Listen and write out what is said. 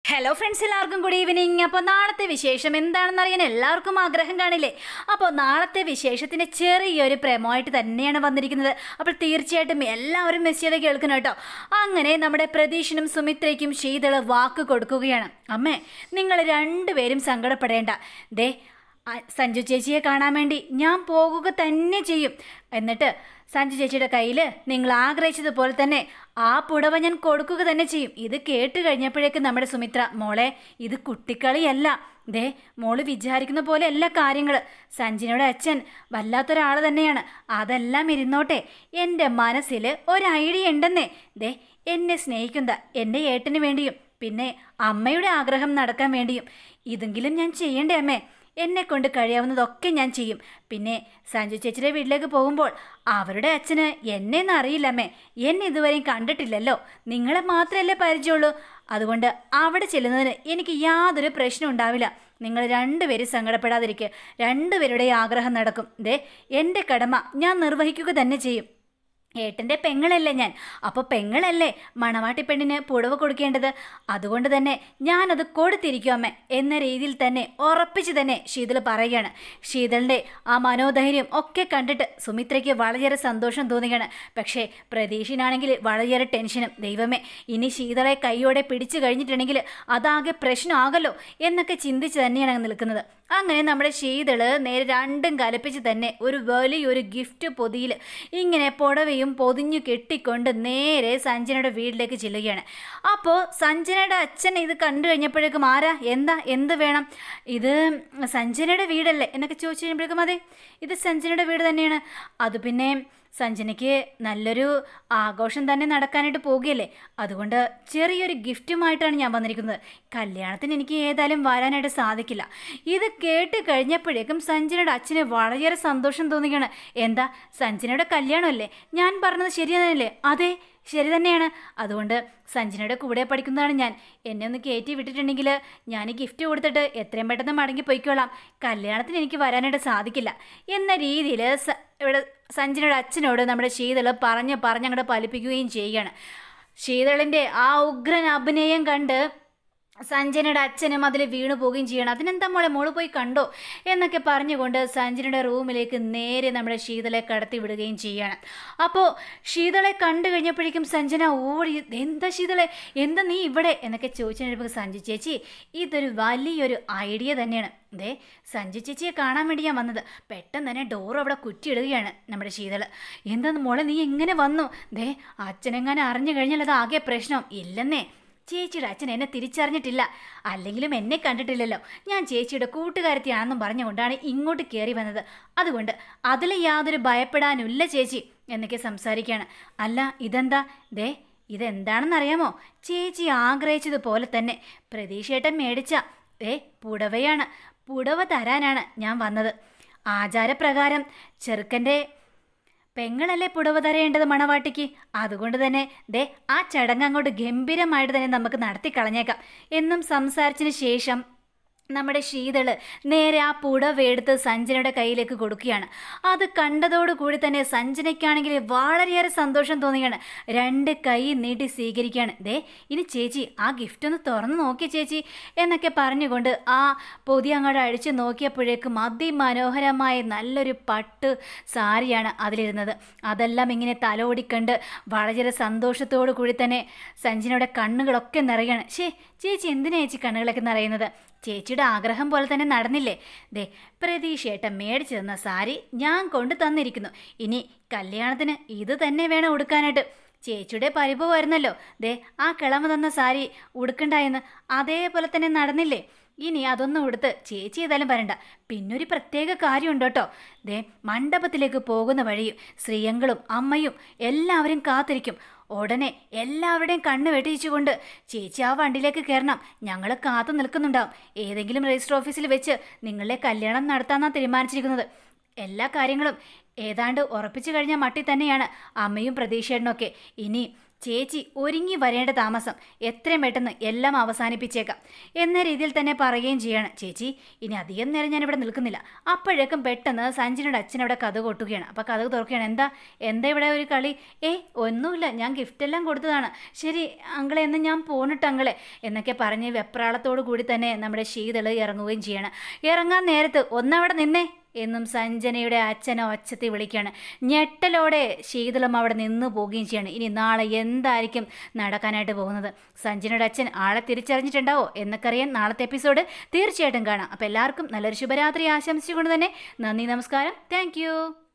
hello friends എല്ലാവർക്കും good evening അപ്പോൾ നാളത്തെ വിശേഷം എന്താണെന്ന് അറിയാൻ എല്ലാവർക്കും ആഗ്രഹം കാണില്ലേ അപ്പോൾ നാളത്തെ വിശേഷത്തിന് ചെറിയൊരു പ്രമോയിട്ട് തന്നെയാണ് വന്നിരിക്കുന്നത് അപ്പോൾ തീർച്ചയായിട്ടും എല്ലാവരും മിസ് ചെയ്ത് കേൾക്കണം കേട്ടോ അങ്ങനെ നമ്മുടെ പ്രതീഷിനും സുമിത്രയ്ക്കും ശീതള വാക്ക് കൊടുക്കുകയാണ് അമ്മേ നിങ്ങൾ രണ്ടുപേരും സങ്കടപ്പെടേണ്ട ദേ ആ, സഞ്ജു ചേച്ചിയെ കാണാൻ വേണ്ടി ഞാൻ പോകുക തന്നെ ചെയ്യും എന്നിട്ട് സഞ്ജു ചേച്ചിയുടെ കയ്യിൽ നിങ്ങൾ ആഗ്രഹിച്ചതുപോലെ തന്നെ ആ പുടവ ഞാൻ കൊടുക്കുക തന്നെ ചെയ്യും ഇത് കേട്ട് കഴിഞ്ഞപ്പോഴേക്കും നമ്മുടെ സുമിത്ര മോളെ ഇത് കുട്ടിക്കളിയല്ല ദേ മോള് വിചാരിക്കുന്ന പോലെ എല്ലാ കാര്യങ്ങൾ സഞ്ജിനയുടെ അച്ഛൻ വല്ലാത്തൊരാൾ തന്നെയാണ് അതെല്ലാം ഇരുന്നോട്ടെ എൻ്റെ മനസ്സിൽ ഒരു ഐഡിയ ഉണ്ടെന്നേ ദേ എന്നെ സ്നേഹിക്കുന്ന എൻ്റെ ഏട്ടന് വേണ്ടിയും പിന്നെ അമ്മയുടെ ആഗ്രഹം നടക്കാൻ വേണ്ടിയും ഇതെങ്കിലും ഞാൻ ചെയ്യണ്ടേ അമ്മേ എന്നെ കൊണ്ട് കഴിയാവുന്നതൊക്കെ ഞാൻ ചെയ്യും പിന്നെ സഞ്ജു ചേച്ചിയുടെ വീട്ടിലേക്ക് പോകുമ്പോൾ അവരുടെ അച്ഛന് എന്നെന്ന് അറിയില്ലമ്മേ എന്നെ ഇതുവരെയും കണ്ടിട്ടില്ലല്ലോ നിങ്ങളെ മാത്രമല്ലേ പരിചയമുള്ളൂ അതുകൊണ്ട് അവിടെ ചെല്ലുന്നതിന് എനിക്ക് യാതൊരു പ്രശ്നം ഉണ്ടാവില്ല നിങ്ങൾ രണ്ടുപേരും സങ്കടപ്പെടാതിരിക്കുക രണ്ടുപേരുടെ ആഗ്രഹം നടക്കും ദേ എൻ്റെ കടമ ഞാൻ നിർവഹിക്കുക തന്നെ ചെയ്യും ഏട്ടൻ്റെ പെങ്ങളല്ലേ ഞാൻ അപ്പോൾ പെങ്ങളല്ലേ മണവാട്ടി പെണ്ണിന് പുടവ കൊടുക്കേണ്ടത് അതുകൊണ്ട് തന്നെ ഞാനത് കൊടുത്തിരിക്കും അമ്മ എന്ന രീതിയിൽ തന്നെ ഉറപ്പിച്ച് തന്നെ ശീതൾ പറയുകയാണ് ശീതളിൻ്റെ ആ മനോധൈര്യം ഒക്കെ കണ്ടിട്ട് സുമിത്രയ്ക്ക് വളരെയേറെ സന്തോഷം തോന്നുകയാണ് പക്ഷേ പ്രതീക്ഷിനാണെങ്കിൽ വളരെയേറെ ടെൻഷനും ദൈവമേ ഇനി ശീതളെ കൈയോടെ പിടിച്ചു കഴിഞ്ഞിട്ടുണ്ടെങ്കിൽ അതാകെ പ്രശ്നമാകല്ലോ എന്നൊക്കെ ചിന്തിച്ച് തന്നെയാണ് അങ്ങ് നിൽക്കുന്നത് അങ്ങനെ നമ്മുടെ ശീതള് നേരെ രണ്ടും കലപ്പിച്ച് തന്നെ ഒരു വലിയൊരു ഗിഫ്റ്റ് പൊതിയിൽ ഇങ്ങനെ പുടവയും പൊതിഞ്ഞു കെട്ടിക്കൊണ്ട് നേരെ സഞ്ജനയുടെ വീട്ടിലേക്ക് ചെല്ലുകയാണ് അപ്പോൾ സഞ്ജനയുടെ അച്ഛൻ ഇത് കണ്ടു കഴിഞ്ഞപ്പോഴേക്കും ആരാ എന്താ എന്ത് വേണം ഇത് സഞ്ജനയുടെ വീടല്ലേ എന്നൊക്കെ ചോദിച്ചു കഴിയുമ്പോഴേക്കും അതെ ഇത് സഞ്ജനയുടെ വീട് തന്നെയാണ് അത് പിന്നെ സഞ്ജനയ്ക്ക് നല്ലൊരു ആഘോഷം തന്നെ നടക്കാനായിട്ട് പോവുകയല്ലേ അതുകൊണ്ട് ചെറിയൊരു ഗിഫ്റ്റുമായിട്ടാണ് ഞാൻ വന്നിരിക്കുന്നത് കല്യാണത്തിന് എനിക്ക് ഏതായാലും വരാനായിട്ട് സാധിക്കില്ല ഇത് കേട്ട് കഴിഞ്ഞപ്പോഴേക്കും സഞ്ജനയുടെ അച്ഛന് വളരെയേറെ സന്തോഷം തോന്നുകയാണ് എന്താ സഞ്ജനയുടെ കല്യാണമല്ലേ ഞാൻ പറഞ്ഞത് ശരിയാണല്ലേ അതെ ശരി തന്നെയാണ് അതുകൊണ്ട് സഞ്ജനയുടെ കൂടെ പഠിക്കുന്നതാണ് ഞാൻ എന്നെ ഒന്ന് കയറ്റി വിട്ടിട്ടുണ്ടെങ്കിൽ ഞാൻ ഈ ഗിഫ്റ്റ് കൊടുത്തിട്ട് എത്രയും പെട്ടെന്ന് മടങ്ങി പോയിക്കോളാം കല്യാണത്തിന് എനിക്ക് വരാനായിട്ട് സാധിക്കില്ല എന്ന രീതിയിൽ സ ഇവിടെ സഞ്ജനയുടെ അച്ഛനോട് നമ്മുടെ ശീതൾ പറഞ്ഞ് പറഞ്ഞങ്ങോട്ട് ഫലിപ്പിക്കുകയും ചെയ്യുകയാണ് ശീതളിൻ്റെ ആ ഉഗ്രൻ അഭിനയം കണ്ട് സഞ്ജനയുടെ അച്ഛനും അതിൽ വീണു പോവുകയും ചെയ്യണം അതിനെന്താ മോളെ മോള് പോയി കണ്ടോ എന്നൊക്കെ പറഞ്ഞുകൊണ്ട് സഞ്ജനയുടെ റൂമിലേക്ക് നേരെ നമ്മുടെ ശീതളെ കടത്തി വിടുകയും ചെയ്യണം അപ്പോൾ ശീതളെ കണ്ടു കഴിഞ്ഞപ്പോഴേക്കും സഞ്ജന ഓടി എന്താ ശീതളെ എന്താ നീ ഇവിടെ എന്നൊക്കെ ചോദിച്ചു കഴിഞ്ഞപ്പോൾ സഞ്ജു ചേച്ചി ഇതൊരു വലിയൊരു ഐഡിയ തന്നെയാണ് ദേ സഞ്ജു ചേച്ചിയെ കാണാൻ വേണ്ടി ഞാൻ വന്നത് പെട്ടെന്ന് തന്നെ ഡോർ അവിടെ കുറ്റിയിടുകയാണ് നമ്മുടെ ശീതള് എന്താന്ന് മോളെ നീ എങ്ങനെ വന്നു ദേ അച്ഛനെങ്ങാനും അറിഞ്ഞു കഴിഞ്ഞാൽ അത് ആകെ പ്രശ്നം ഇല്ലെന്നേ ചേച്ചിയുടെ അച്ഛൻ എന്നെ തിരിച്ചറിഞ്ഞിട്ടില്ല അല്ലെങ്കിലും എന്നെ കണ്ടിട്ടില്ലല്ലോ ഞാൻ ചേച്ചിയുടെ കൂട്ടുകാരത്തിയാണെന്നും പറഞ്ഞുകൊണ്ടാണ് ഇങ്ങോട്ട് കയറി വന്നത് അതുകൊണ്ട് അതിൽ യാതൊരു ഭയപ്പെടാനില്ല ചേച്ചി എന്നൊക്കെ സംസാരിക്കുകയാണ് അല്ല ഇതെന്താ ദേ ഇതെന്താണെന്നറിയാമോ ചേച്ചി ആഗ്രഹിച്ചതുപോലെ തന്നെ പ്രതീക്ഷേട്ടൻ മേടിച്ച ദേ പുടവയാണ് പുടവ തരാനാണ് ഞാൻ വന്നത് ആചാരപ്രകാരം ചെറുക്കൻ്റെ പെങ്ങളല്ലേ പുടവ തരേണ്ടത് മണവാട്ടിക്ക് അതുകൊണ്ട് തന്നെ ദേ ആ ചടങ്ങ് അങ്ങോട്ട് ഗംഭീരമായിട്ട് തന്നെ നമുക്ക് നടത്തി കളഞ്ഞേക്കാം എന്നും സംസാരിച്ചതിന് ശേഷം നമ്മുടെ ശീതള് നേരെ ആ പുടവ എടുത്ത് സഞ്ജനയുടെ കയ്യിലേക്ക് കൊടുക്കുകയാണ് അത് കണ്ടതോടുകൂടി തന്നെ സഞ്ജനയ്ക്കാണെങ്കിൽ വളരെയേറെ സന്തോഷം തോന്നുകയാണ് രണ്ട് കൈ നീട്ടി സ്വീകരിക്കുകയാണ് ദേ ഇനി ചേച്ചി ആ ഗിഫ്റ്റ് ഒന്ന് തുറന്നു നോക്കിയ ചേച്ചി എന്നൊക്കെ പറഞ്ഞുകൊണ്ട് ആ പൊതി അങ്ങോട്ട് അഴിച്ച് നോക്കിയപ്പോഴേക്കും അതിമനോഹരമായ നല്ലൊരു പട്ട് സാരിയാണ് അതിലിരുന്നത് അതെല്ലാം ഇങ്ങനെ തലോടിക്കണ്ട് വളരെയേറെ സന്തോഷത്തോടു കൂടി തന്നെ സഞ്ജനയുടെ കണ്ണുകളൊക്കെ നിറയാണ് ഷേ ചേച്ചി എന്തിനാ ചേച്ചി കണ്ണുകളൊക്കെ നിറയുന്നത് ചേച്ചിയുടെ ആഗ്രഹം പോലെ തന്നെ നടന്നില്ലേ ദേ പ്രതീക്ഷയേട്ടൻ മേടിച്ചു തന്ന സാരി ഞാൻ കൊണ്ടു തന്നിരിക്കുന്നു ഇനി കല്യാണത്തിന് ഇത് തന്നെ വേണം ഉടുക്കാനായിട്ട് ചേച്ചിയുടെ പരിഭവമായിരുന്നല്ലോ ദേ ആ കിളമ തന്ന സാരി ഉടുക്കണ്ടായെന്ന് അതേപോലെ തന്നെ നടന്നില്ലേ ഇനി അതൊന്നും ഉടുത്ത് ചേച്ചി ഏതായാലും വരണ്ട പിന്നൊരു പ്രത്യേക കാര്യമുണ്ട് കേട്ടോ ദേ മണ്ഡപത്തിലേക്ക് പോകുന്ന വഴിയും ശ്രീയങ്ങളും അമ്മയും എല്ലാവരും കാത്തിരിക്കും ഉടനെ എല്ലാവരുടെയും കണ്ണ് വെട്ടിച്ചുകൊണ്ട് ചേച്ചി ആ വണ്ടിയിലേക്ക് കയറണം ഞങ്ങൾ കാത്തു നിൽക്കുന്നുണ്ടാവും ഏതെങ്കിലും രജിസ്റ്റർ ഓഫീസിൽ വെച്ച് നിങ്ങളെ കല്യാണം നടത്താമെന്നാണ് തീരുമാനിച്ചിരിക്കുന്നത് എല്ലാ കാര്യങ്ങളും ഏതാണ്ട് ഉറപ്പിച്ചു കഴിഞ്ഞ മട്ടി തന്നെയാണ് അമ്മയും പ്രതീക്ഷേട്ടനൊക്കെ ഇനി ചേച്ചി ഒരുങ്ങി വരേണ്ട താമസം എത്രയും പെട്ടെന്ന് എല്ലാം അവസാനിപ്പിച്ചേക്കാം എന്ന രീതിയിൽ തന്നെ പറയുകയും ചെയ്യാണ് ചേച്ചി ഇനി അധികം നേരം ഞാൻ ഇവിടെ നിൽക്കുന്നില്ല അപ്പോഴേക്കും പെട്ടെന്ന് സഞ്ജനയുടെ അച്ഛൻ അവിടെ കഥ കൊട്ടുകയാണ് അപ്പോൾ കഥ തുറക്കുകയാണ് എന്താ എന്താ ഇവിടെ ഒരു കളി ഏ ഒന്നുമില്ല ഞാൻ ഗിഫ്റ്റ് എല്ലാം കൊടുത്തതാണ് ശരി അങ്കളെ എന്ന് ഞാൻ പോന്നിട്ട് അങ്കളെ എന്നൊക്കെ പറഞ്ഞ് വെപ്രാളത്തോടു കൂടി തന്നെ നമ്മുടെ ശീതള് ഇറങ്ങുകയും ചെയ്യണം ഇറങ്ങാൻ നേരത്ത് ഒന്നവിടെ നിന്നേ എന്നും സഞ്ജനയുടെ അച്ഛനെ ഒച്ചത്തി വിളിക്കുകയാണ് ഞെട്ടലോടെ ശീതളം അവിടെ നിന്ന് പോവുകയും ചെയ്യാണ് ഇനി നാളെ എന്തായിരിക്കും നടക്കാനായിട്ട് പോകുന്നത് സഞ്ജനയുടെ അച്ഛൻ ആളെ തിരിച്ചറിഞ്ഞിട്ടുണ്ടാവോ എന്നൊക്കെ അറിയാൻ നാളത്തെ എപ്പിസോഡ് തീർച്ചയായിട്ടും കാണാം അപ്പോൾ എല്ലാവർക്കും നല്ലൊരു ശുഭരാത്രി ആശംസിച്ചുകൊണ്ട് തന്നെ നന്ദി നമസ്കാരം താങ്ക്